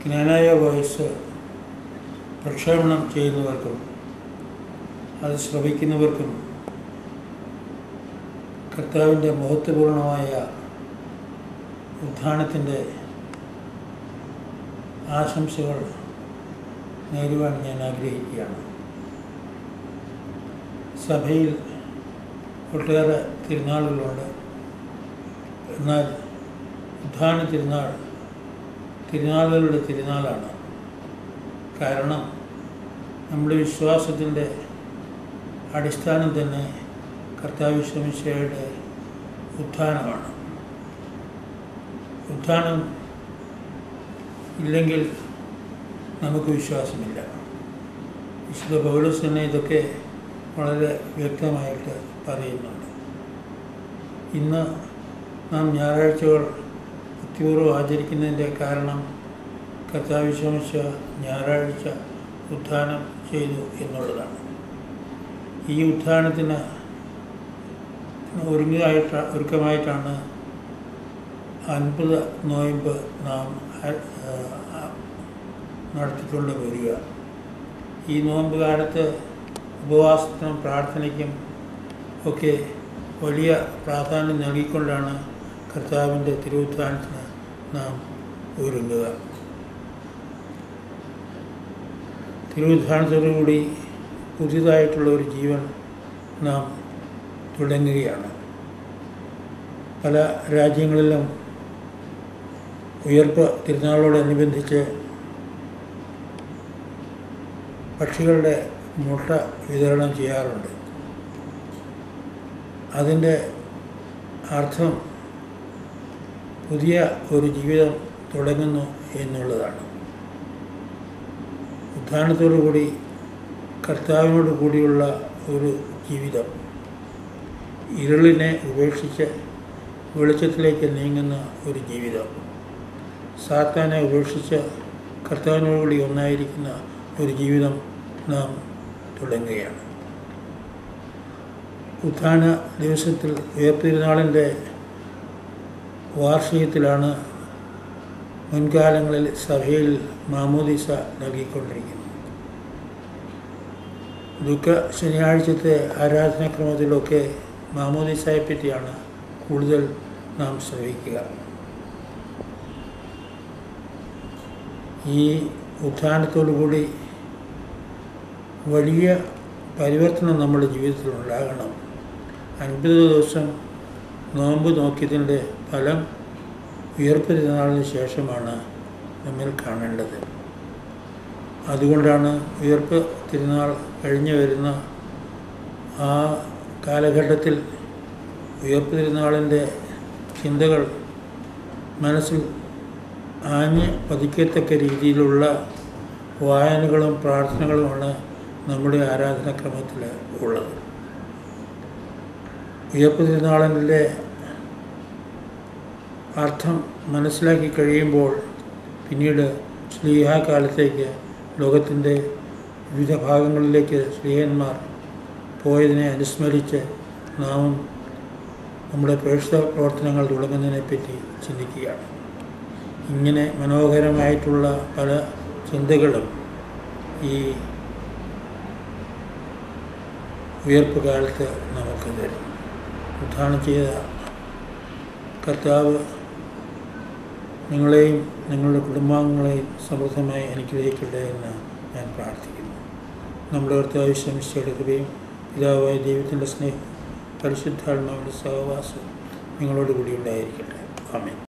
ജ്ഞാനായ voice പ്രക്ഷേപണം ചെയ്യുന്നവർക്കും അത് ശ്രവിക്കുന്നവർക്കും കർത്താവിൻ്റെ മഹത്വപൂർണമായ ഉത്ഥാനത്തിൻ്റെ ആശംസകൾ നേരുവാൻ ഞാൻ ആഗ്രഹിക്കുകയാണ് സഭയിൽ ഒട്ടേറെ തിരുനാളുകളുണ്ട് എന്നാൽ ഉദ്ധാന തിരുനാൾ തിരുനാളുകളുടെ തിരുനാളാണ് കാരണം നമ്മുടെ വിശ്വാസത്തിൻ്റെ അടിസ്ഥാനം തന്നെ കർത്താവ് ശമിശയുടെ ഉത്ഥാനമാണ് ഉത്ഥാനം ഇല്ലെങ്കിൽ നമുക്ക് വിശ്വാസമില്ല വിശുദ്ധ പൗലോസ് തന്നെ ഇതൊക്കെ വളരെ വ്യക്തമായിട്ട് പറയുന്നുണ്ട് ഇന്ന് നാം ഞായറാഴ്ചകൾ ഭക്തിപൂർവ്വം ആചരിക്കുന്നതിൻ്റെ കാരണം കർത്താവ് ശമിച്ച ഞായറാഴ്ച ഉത്ഥാനം ചെയ്തു എന്നുള്ളതാണ് ഈ ഉത്ഥാനത്തിന് ഒരുങ്ങായിട്ട് ഒരുക്കമായിട്ടാണ് അൻപത് നോയമ്പ് നാം നടത്തിക്കൊണ്ട് വരിക ഈ നോമ്പ് കാലത്ത് ഉപവാസത്തിനും പ്രാർത്ഥനയ്ക്കും ഒക്കെ വലിയ പ്രാധാന്യം നൽകിക്കൊണ്ടാണ് കർത്താവിൻ്റെ തിരുവുത്ഥാനത്തിന് നാം ഒരുങ്ങുക തിരുവുത്ഥാനത്തോടുകൂടി പുതിയതായിട്ടുള്ള ഒരു ജീവൻ നാം തുടങ്ങുകയാണ് പല രാജ്യങ്ങളിലും ഉയർപ്പ് തിരുനാളോടനുബന്ധിച്ച് പക്ഷികളുടെ മുട്ട വിതരണം ചെയ്യാറുണ്ട് അതിൻ്റെ അർത്ഥം പുതിയ ഒരു ജീവിതം തുടങ്ങുന്നു എന്നുള്ളതാണ് ഉദ്ധാനത്തോടുകൂടി കർത്താവിനോട് കൂടിയുള്ള ഒരു ജീവിതം ഇരുളിനെ ഉപേക്ഷിച്ച് വെളിച്ചത്തിലേക്ക് നീങ്ങുന്ന ഒരു ജീവിതം സാത്താനെ ഉപേക്ഷിച്ച് കർത്താവിനോടുകൂടി ഒന്നായിരിക്കുന്ന ഒരു ജീവിതം നാം തുടങ്ങുകയാണ് ഉത്ഥാന ദിവസത്തിൽ ഉയർത്തിരുന്നാളിൻ്റെ വാർഷികത്തിലാണ് മുൻകാലങ്ങളിൽ സഭയിൽ മാമോദിസ നൽകിക്കൊണ്ടിരിക്കുന്നത് ദുഃഖ ശനിയാഴ്ചത്തെ ആരാധനാക്രമത്തിലൊക്കെ മാമോദിസയെ പറ്റിയാണ് കൂടുതൽ നാം ശ്രമിക്കുക ഈ ഉത്ഥാനത്തോടുകൂടി വലിയ പരിവർത്തനം നമ്മുടെ ജീവിതത്തിൽ ഉണ്ടാകണം അൻപത് ദിവസം നോമ്പ് നോക്കിയതിൻ്റെ ഫലം ഉയർപ്പ് തിരുനാളിന് ശേഷമാണ് നമ്മൾ കാണേണ്ടത് അതുകൊണ്ടാണ് ഉയർപ്പ് തിരുനാൾ കഴിഞ്ഞു വരുന്ന ആ കാലഘട്ടത്തിൽ ഉയർപ്പ് തിരുനാളിൻ്റെ ചിന്തകൾ മനസ്സിൽ ആഞ്ഞ് പതിക്കത്തക്ക രീതിയിലുള്ള വായനകളും പ്രാർത്ഥനകളുമാണ് നമ്മുടെ ആരാധനാക്രമത്തിൽ ഉള്ളത് ഉയർപ്പ് തിരുനാളിൻ്റെ അർത്ഥം മനസ്സിലാക്കി കഴിയുമ്പോൾ പിന്നീട് സ്ലീഹ കാലത്തേക്ക് ലോകത്തിൻ്റെ വിവിധ ഭാഗങ്ങളിലേക്ക് സ്ലീഹന്മാർ പോയതിനെ അനുസ്മരിച്ച് നാം നമ്മുടെ പ്രേക്ഷിത പ്രവർത്തനങ്ങൾ തുടങ്ങുന്നതിനെപ്പറ്റി ചിന്തിക്കുകയാണ് ഇങ്ങനെ മനോഹരമായിട്ടുള്ള പല ചിന്തകളും ഈ ഉയർപ്പ് കാലത്ത് നമുക്ക് തരും ഉദ്ധാനം ചെയ്ത കർത്താവ് നിങ്ങളെയും നിങ്ങളുടെ കുടുംബാംഗങ്ങളെയും സമൃദ്ധമായി അനുഗ്രഹിക്കട്ടെ എന്ന് ഞാൻ പ്രാർത്ഥിക്കുന്നു നമ്മുടെ കർത്താവ് ശ്രമിച്ചെടുക്കുകയും പിതാവായ ദൈവത്തിൻ്റെ സ്നേഹം പരിശുദ്ധാത്മാവിൻ്റെ സഹവാസം നിങ്ങളോട് കൂടി ഉണ്ടായിരിക്കട്ടെ ആമേൻ